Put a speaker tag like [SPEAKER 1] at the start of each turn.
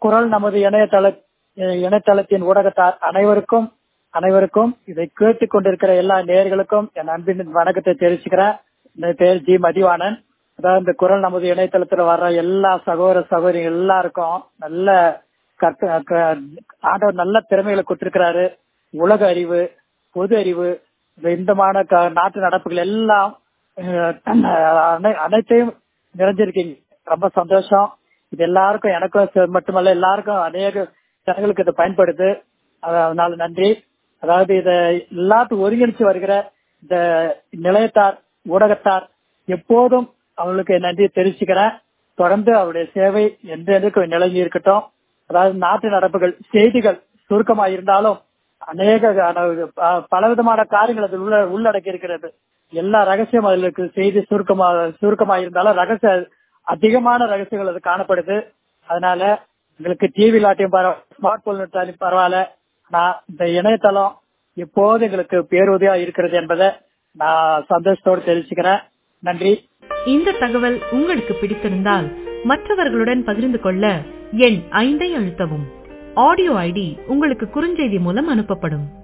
[SPEAKER 1] குரல் நமது இணையதள இணையதளத்தின் ஊடகத்தார் அனைவருக்கும் அனைவருக்கும் இதை கேட்டுக் கொண்டிருக்கிற எல்லா நேயர்களுக்கும் என் அன்பின் வணக்கத்தை தெரிவிச்சுக்கிறேன் என் பேர் ஜி மதிவாணன் அதாவது இந்த குரல் நமது இணையதளத்துல வர்ற எல்லா சகோதர சகோதரி எல்லாருக்கும் நல்ல கற்க க- ஆண்டவர் நல்ல திறமைகளை கொடுத்திருக்கிறாரு உலக அறிவு பொது அறிவு இந்த இந்தமான க- நாட்டு நடப்புகள் எல்லாம் அஹ், அனை- அனைத்தையும் நிறைஞ்சிருக்கீங்க ரொம்ப சந்தோஷம் இது எல்லாருக்கும் எனக்கும் ச- மட்டுமல்ல எல்லாருக்கும் அநேக ஜனங்களுக்கு இது பயன்படுது அதனால நன்றி அதாவது இத எல்லாத்துக்கும் ஒருங்கிணைச்சு வருகிற இந்த நிலையத்தார் ஊடகத்தார் எப்போதும் அவங்களுக்கு நன்றி தெரிவிச்சுக்கிறேன் தொடர்ந்து அவருடைய சேவை என்றென்றுக்கும் நிலங்கி இருக்கட்டும் அதாவது நாட்டு நடப்புகள் செய்திகள் சுருக்கமா இருந்தாலும் அநேக அஹ், பலவிதமான காரியங்கள் அதில் உள்ள உள்ளடக்கி இருக்கிறது எல்லா ரகசியம் அதில் இருக்கு செய்தி சுருக்கமா சுருக்கமா இருந்தாலும் ரகசிய அதிகமான ரகசியங்கள் அது காணப்படுது அதனால எங்களுக்கு டிவி இல்லாட்டியும் பரவாயில்ல ஸ்மார்ட் போன் இல்லாட்டியும் பரவாயில்ல நான் இந்த இணையதளம் எப்போது எங்களுக்கு பேருதவியா இருக்கிறது என்பதை நான் சந்தோஷத்தோடு தெரிவிச்சுக்கிறேன் நன்றி
[SPEAKER 2] இந்த தகவல் உங்களுக்கு பிடித்திருந்தால் மற்றவர்களுடன் பகிர்ந்து கொள்ள எண் ஐந்தை அழுத்தவும் ஆடியோ ஐடி உங்களுக்கு குறுஞ்செய்தி மூலம் அனுப்பப்படும்